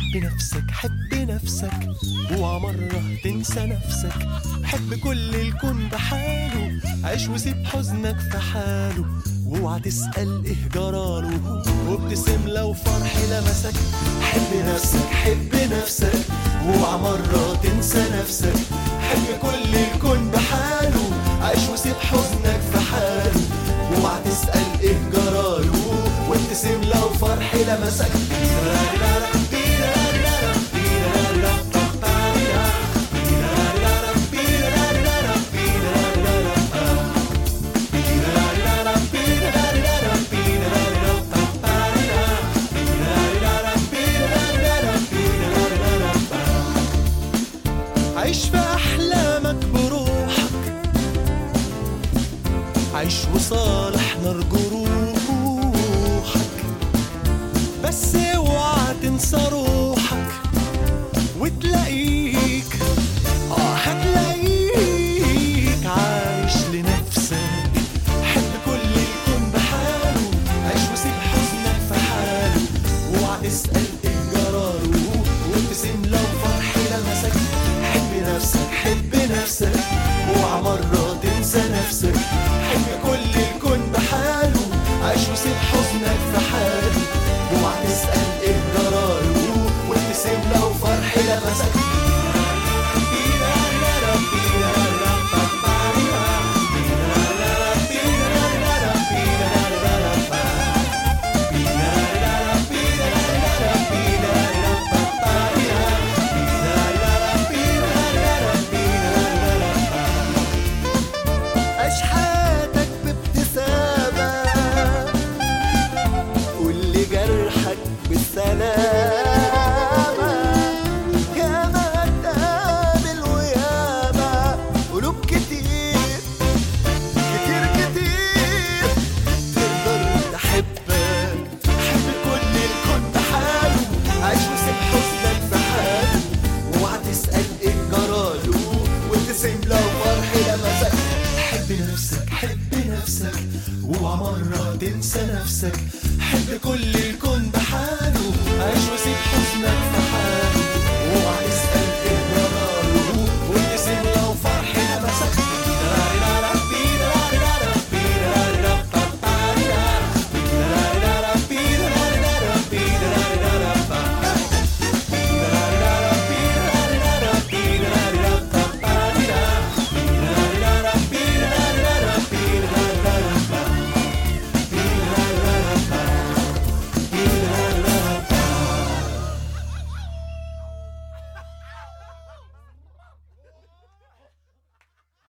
حب نفسك حب نفسك اوعى مرة تنسى نفسك حب كل الكون بحاله عيش وسيب حزنك في حاله واوعى تسأل ايه جراله وابتسم لو فرح لمسك حب نفسك حب نفسك واوعى مرة تنسى نفسك حب كل الكون بحاله عيش وسيب حزنك في حاله واوعى تسأل ايه جراله وابتسم لو فرح لمسك عيش في أحلامك بروحك عيش وصالح نار جروحك بس اوعى تنسى روحك وتلاقيك اه هتلاقيك عايش لنفسك حب كل الكون بحاله عيش وسيب حزنك في حاله اوعى تسأل ايه جراله وابتسم لو فرح لمسك حب نفسك حب نفسك اوعى مرة تنسى نفسك حب كل الكون بحاله عيش وسيب حزنك في حاله اوعى تسأل ايه جراله وابتسم لو فرح لمسك عيش حياتك بابتسامة قول لي جرحك بالسلامة